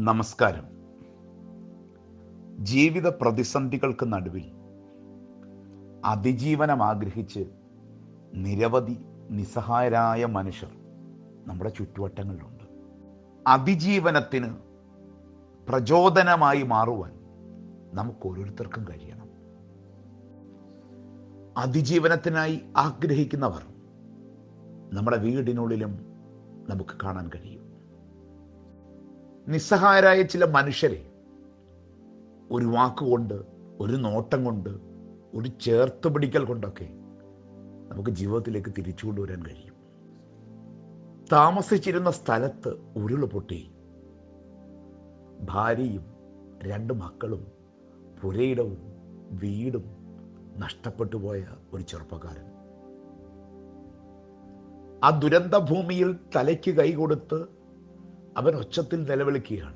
നമസ്കാരം ജീവിത പ്രതിസന്ധികൾക്ക് നടുവിൽ അതിജീവനം ആഗ്രഹിച്ച് നിരവധി നിസ്സഹായരായ മനുഷ്യർ നമ്മുടെ ചുറ്റുവട്ടങ്ങളിലുണ്ട് അതിജീവനത്തിന് പ്രചോദനമായി മാറുവാൻ നമുക്ക് ഓരോരുത്തർക്കും കഴിയണം അതിജീവനത്തിനായി ആഗ്രഹിക്കുന്നവർ നമ്മുടെ വീടിനുള്ളിലും നമുക്ക് കാണാൻ കഴിയും നിസ്സഹായരായ ചില മനുഷ്യരെ ഒരു വാക്കുകൊണ്ട് ഒരു നോട്ടം കൊണ്ട് ഒരു ചേർത്ത് പിടിക്കൽ കൊണ്ടൊക്കെ നമുക്ക് ജീവിതത്തിലേക്ക് തിരിച്ചു കൊണ്ടുവരാൻ കഴിയും താമസിച്ചിരുന്ന സ്ഥലത്ത് ഉരുള് പൊട്ടി ഭാര്യയും രണ്ട് മക്കളും പുരയിടവും വീടും നഷ്ടപ്പെട്ടു പോയ ഒരു ചെറുപ്പക്കാരൻ ആ ദുരന്ത ഭൂമിയിൽ തലയ്ക്ക് കൈ കൊടുത്ത് അവൻ ഒച്ചത്തിൽ നിലവിളിക്കുകയാണ്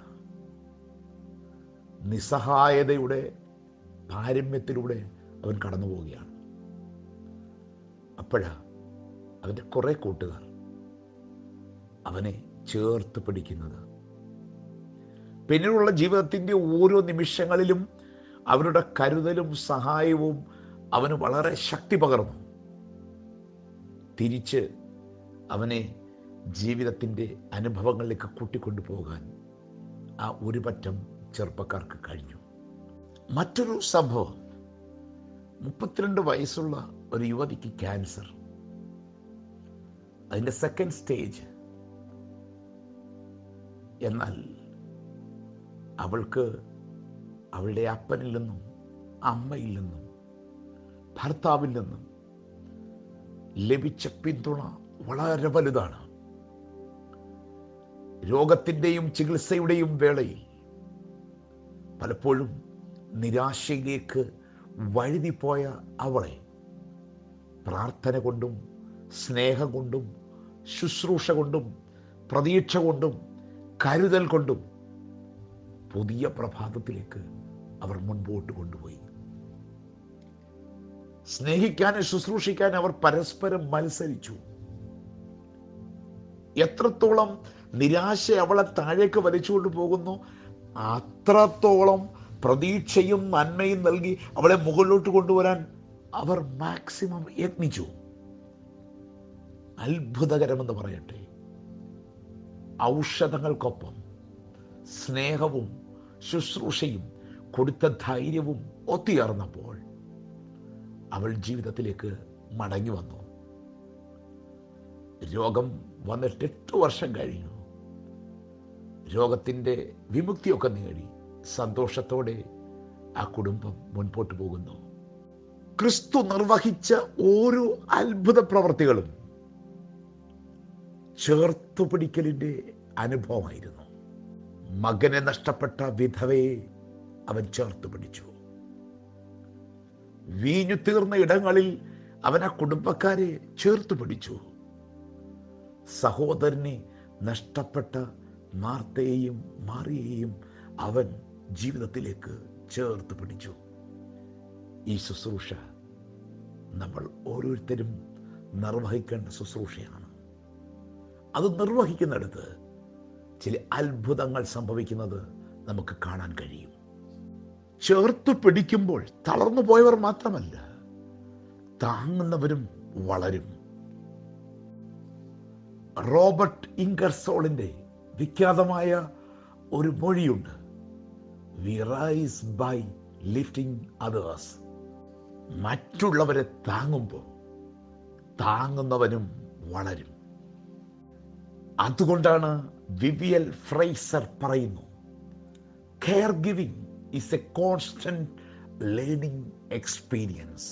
നിസ്സഹായതയുടെ പാരമ്യത്തിലൂടെ അവൻ കടന്നു പോവുകയാണ് അപ്പോഴാ അവൻ്റെ കുറെ കൂട്ടുകാർ അവനെ ചേർത്ത് പിടിക്കുന്നത് പിന്നീടുള്ള ജീവിതത്തിൻ്റെ ഓരോ നിമിഷങ്ങളിലും അവരുടെ കരുതലും സഹായവും അവന് വളരെ ശക്തി പകർന്നു തിരിച്ച് അവനെ ജീവിതത്തിൻ്റെ അനുഭവങ്ങളിലേക്ക് കൂട്ടിക്കൊണ്ടു പോകാൻ ആ ഒരു പറ്റം ചെറുപ്പക്കാർക്ക് കഴിഞ്ഞു മറ്റൊരു സംഭവം മുപ്പത്തിരണ്ട് വയസ്സുള്ള ഒരു യുവതിക്ക് ക്യാൻസർ അതിൻ്റെ സെക്കൻഡ് സ്റ്റേജ് എന്നാൽ അവൾക്ക് അവളുടെ അപ്പനിൽ നിന്നും അമ്മയിൽ നിന്നും ഭർത്താവിൽ നിന്നും ലഭിച്ച പിന്തുണ വളരെ വലുതാണ് രോഗത്തിൻ്റെയും ചികിത്സയുടെയും വേളയിൽ പലപ്പോഴും നിരാശയിലേക്ക് വഴുതിപ്പോയ അവളെ പ്രാർത്ഥന കൊണ്ടും സ്നേഹം കൊണ്ടും ശുശ്രൂഷ കൊണ്ടും പ്രതീക്ഷ കൊണ്ടും കരുതൽ കൊണ്ടും പുതിയ പ്രഭാതത്തിലേക്ക് അവർ മുൻപോട്ട് കൊണ്ടുപോയി സ്നേഹിക്കാൻ ശുശ്രൂഷിക്കാൻ അവർ പരസ്പരം മത്സരിച്ചു എത്രത്തോളം നിരാശ അവളെ താഴേക്ക് വലിച്ചുകൊണ്ട് പോകുന്നു അത്രത്തോളം പ്രതീക്ഷയും നന്മയും നൽകി അവളെ മുകളിലോട്ട് കൊണ്ടുവരാൻ അവർ മാക്സിമം യത്നിച്ചു അത്ഭുതകരമെന്ന് പറയട്ടെ ഔഷധങ്ങൾക്കൊപ്പം സ്നേഹവും ശുശ്രൂഷയും കൊടുത്ത ധൈര്യവും ഒത്തുചേർന്നപ്പോൾ അവൾ ജീവിതത്തിലേക്ക് മടങ്ങി വന്നു രോഗം വന്നിട്ട് എട്ട് വർഷം കഴിഞ്ഞു രോഗത്തിൻ്റെ വിമുക്തിയൊക്കെ നേടി സന്തോഷത്തോടെ ആ കുടുംബം മുൻപോട്ട് പോകുന്നു ക്രിസ്തു നിർവഹിച്ച ഓരോ അത്ഭുത പ്രവർത്തികളും ചേർത്തു പിടിക്കലിൻ്റെ അനുഭവമായിരുന്നു മകനെ നഷ്ടപ്പെട്ട വിധവയെ അവൻ ചേർത്ത് പിടിച്ചു വീഞ്ഞു തീർന്ന ഇടങ്ങളിൽ അവൻ ആ കുടുംബക്കാരെ ചേർത്ത് പിടിച്ചു സഹോദരനെ നഷ്ടപ്പെട്ട മാർത്തയെയും മാറിയെയും അവൻ ജീവിതത്തിലേക്ക് ചേർത്ത് പിടിച്ചു ഈ ശുശ്രൂഷ നമ്മൾ ഓരോരുത്തരും നിർവഹിക്കേണ്ട ശുശ്രൂഷയാണ് അത് നിർവഹിക്കുന്നിടത്ത് ചില അത്ഭുതങ്ങൾ സംഭവിക്കുന്നത് നമുക്ക് കാണാൻ കഴിയും ചേർത്ത് പിടിക്കുമ്പോൾ തളർന്നു പോയവർ മാത്രമല്ല താങ്ങുന്നവരും വളരും റോബർട്ട് ഇംഗർസോളിൻ്റെ വിഖ്യാതമായ ഒരു മൊഴിയുണ്ട് we rise by lifting others മറ്റുള്ളവരെ താങ്ങുമ്പോൾ താങ്ങുന്നവനും വളരും അതുകൊണ്ടാണ് വിവിയൽ ഫ്രൈസർ പറയുന്നു care giving is a constant learning experience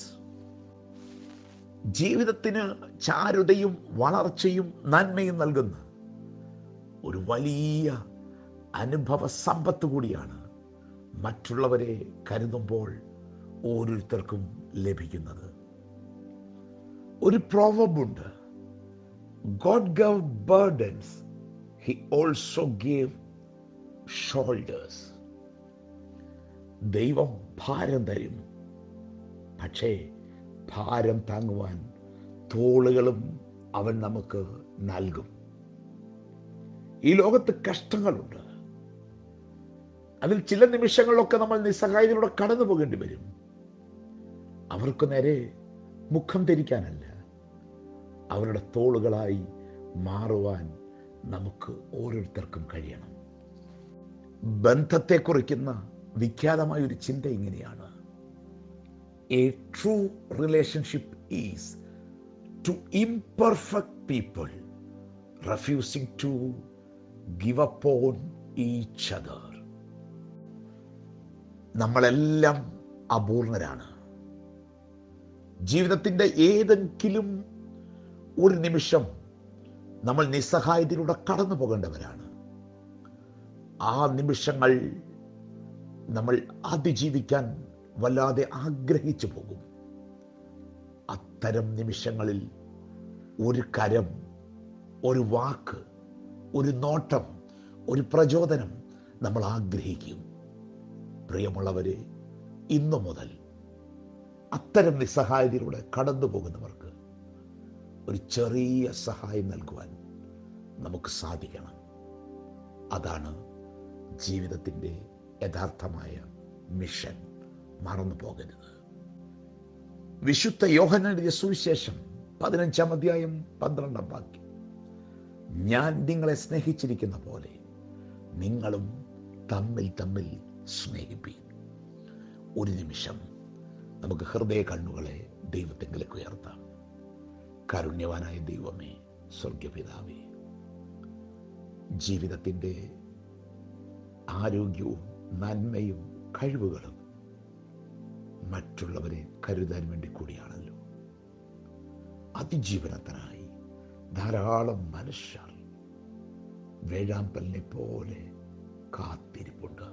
ജീവിതത്തിന് ചാരുതയും വളർച്ചയും നന്മയും നൽകുന്ന ഒരു വലിയ അനുഭവ സമ്പത്ത് കൂടിയാണ് മറ്റുള്ളവരെ കരുതുമ്പോൾ ഓരോരുത്തർക്കും ലഭിക്കുന്നത് ഒരു പ്രോവബുണ്ട് God gave burdens he also gave shoulders ദൈവം ഭാരം തരും പക്ഷേ ഭാരം താങ്ങുവാൻ തോളുകളും അവൻ നമുക്ക് നൽകും ഈ ലോകത്ത് കഷ്ടങ്ങളുണ്ട് അതിൽ ചില നിമിഷങ്ങളിലൊക്കെ നമ്മൾ നിസ്സഹായതയിലൂടെ കടന്നു പോകേണ്ടി വരും അവർക്ക് നേരെ മുഖം തിരിക്കാനല്ല അവരുടെ തോളുകളായി മാറുവാൻ നമുക്ക് ഓരോരുത്തർക്കും കഴിയണം ബന്ധത്തെ കുറിക്കുന്ന വിഖ്യാതമായ ഒരു ചിന്ത ഇങ്ങനെയാണ് a true relationship is two imperfect people refusing to give up on each other നമ്മളെല്ലാം അപൂർണരാണ് ജീവിതത്തിൻ്റെ ഏതെങ്കിലും ഒരു നിമിഷം നമ്മൾ നിസ്സഹായതയിലൂടെ കടന്നു പോകേണ്ടവരാണ് ആ നിമിഷങ്ങൾ നമ്മൾ അതിജീവിക്കാൻ വല്ലാതെ ആഗ്രഹിച്ചു പോകും അത്തരം നിമിഷങ്ങളിൽ ഒരു കരം ഒരു വാക്ക് ഒരു നോട്ടം ഒരു പ്രചോദനം നമ്മൾ ആഗ്രഹിക്കും പ്രിയമുള്ളവരെ ഇന്നു മുതൽ അത്തരം നിസ്സഹായതയിലൂടെ കടന്നു പോകുന്നവർക്ക് ഒരു ചെറിയ സഹായം നൽകുവാൻ നമുക്ക് സാധിക്കണം അതാണ് ജീവിതത്തിൻ്റെ യഥാർത്ഥമായ മിഷൻ മറന്നു പോകരുത് വിശുദ്ധ യോഹനന്റെ സുവിശേഷം പതിനഞ്ചാം അധ്യായം പന്ത്രണ്ടാം വാക്യം ഞാൻ നിങ്ങളെ സ്നേഹിച്ചിരിക്കുന്ന പോലെ നിങ്ങളും തമ്മിൽ തമ്മിൽ സ്നേഹിപ്പീൻ ഒരു നിമിഷം നമുക്ക് ഹൃദയ കണ്ണുകളെ ദൈവത്തെങ്കിലേക്ക് ഉയർത്താം കാരുണ്യവാനായ ദൈവമേ സ്വർഗപിതാവേ ജീവിതത്തിൻ്റെ ആരോഗ്യവും നന്മയും കഴിവുകളും മറ്റുള്ളവരെ കരുതാൻ വേണ്ടി കൂടിയാണല്ലോ അതിജീവനത്തിനായി ധാരാളം മനുഷ്യർ വേഴാമ്പലിനെ പോലെ കാത്തിരിപ്പുണ്ട്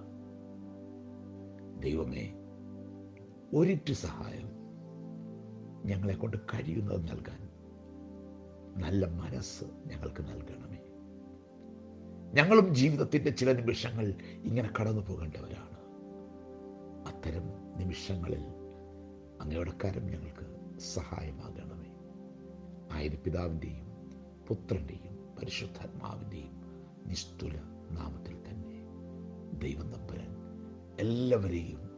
ദൈവമേ ഒരിറ്റ് സഹായം ഞങ്ങളെ കൊണ്ട് കഴിയുന്നത് നൽകാൻ നല്ല മനസ്സ് ഞങ്ങൾക്ക് നൽകണമേ ഞങ്ങളും ജീവിതത്തിൻ്റെ ചില നിമിഷങ്ങൾ ഇങ്ങനെ കടന്നു പോകേണ്ടവരാണ് അത്തരം നിമിഷങ്ങളിൽ അങ്ങയുടെ കരം ഞങ്ങൾക്ക് സഹായമാകണമേ ആയത് പിതാവിൻ്റെയും പുത്രൻ്റെയും പരിശുദ്ധാത്മാവിൻ്റെയും നിസ്തുല നാമത്തിൽ തന്നെ ദൈവം തമ്പുരാൻ എല്ലാവരെയും